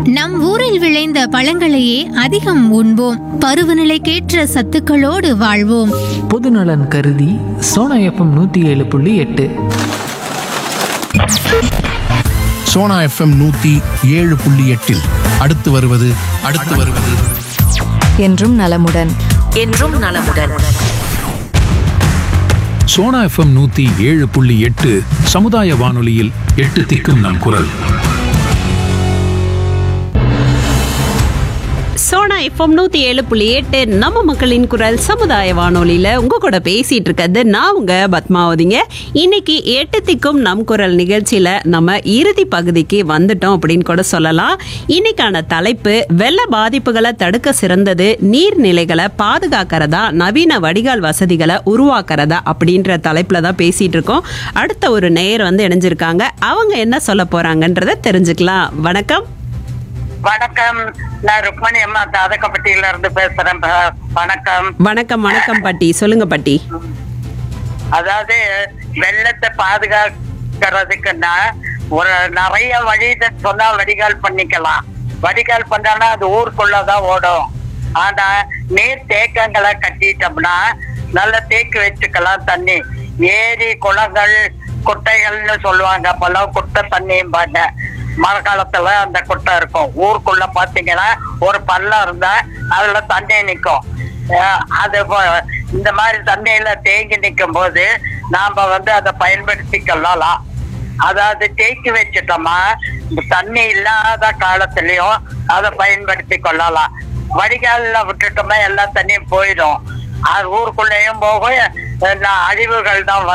நம் ஊரில் விளைந்த பழங்களையே அதிகம் உண்போம் பருவநிலைக்கேற்ற சத்துக்களோடு வாழ்வோம் பொதுநலன் கருதி சோனா எஃப்எம் நூற்றி ஏழு புள்ளி எட்டு சோனா எஃப்எம் நூத்தி ஏழு புள்ளி எட்டில் அடுத்து வருவது அடுத்து வருவது என்றும் நலமுடன் என்றும் நலமுடன் சோனா எஃப்எம் நூத்தி ஏழு புள்ளி எட்டு சமுதாய வானொலியில் எட்டு திக்கும் நம் குரல் சோனா எஃப்எம் நூத்தி ஏழு புள்ளி எட்டு நம்ம மக்களின் குரல் சமுதாய வானொலியில உங்க கூட பேசிட்டு இருக்கிறது நான் உங்க பத்மாவதிங்க இன்னைக்கு எட்டு திக்கும் நம் குரல் நிகழ்ச்சியில நம்ம இறுதி பகுதிக்கு வந்துட்டோம் அப்படின்னு கூட சொல்லலாம் இன்னைக்கான தலைப்பு வெள்ள பாதிப்புகளை தடுக்க சிறந்தது நீர்நிலைகளை பாதுகாக்கிறதா நவீன வடிகால் வசதிகளை உருவாக்குறதா அப்படின்ற தலைப்புல தான் பேசிட்டு இருக்கோம் அடுத்த ஒரு நேயர் வந்து இணைஞ்சிருக்காங்க அவங்க என்ன சொல்ல போறாங்கன்றத தெரிஞ்சுக்கலாம் வணக்கம் வணக்கம் நான் ருக்மணி அம்மா தாதகப்பட்டியில இருந்து பேசுறேன் ப- வணக்கம் வணக்கம் வணக்கம் பாட்டி சொல்லுங்க பாட்டி அதாவது வெள்ளத்தை பாதுகாக்கிறதுக்குன்னா ஒரு நிறைய வழி சொன்னா வடிகால் பண்ணிக்கலாம் வடிகால் பண்ணானா அது ஊருக்குள்ளதான் ஓடும் ஆனா நீர் தேக்கங்களை கட்டிட்டோம்னா நல்ல தேக்கி வச்சுக்கலாம் தண்ணி ஏரி குளங்கள் குட்டைகள்னு சொல்லுவாங்க அப்பெல்லாம் குட்டை தண்ணியும்பாங்க மழை காலத்துல அந்த குட்டை இருக்கும் ஊருக்குள்ள பாத்தீங்கன்னா ஒரு பள்ளம் இருந்தா அதுல தண்ணி நிக்கும் அஹ் அது போ- இந்த மாதிரி தண்ணியில தேங்கி நிற்கும் போது நாம வந்து அதை பயன்படுத்தி கொள்ளலாம் அதாவது தேக்கி வச்சுட்டோமா இந்த தண்ணி இல்லாத காலத்திலயும் அதை பயன்படுத்தி கொள்ளலாம் வடிகால்ல விட்டுட்டோமா எல்லா தண்ணியும் போயிடும் அது ஊருக்குள்ளேயும் போகும் அஹ் அழிவுகள் தான் வரும்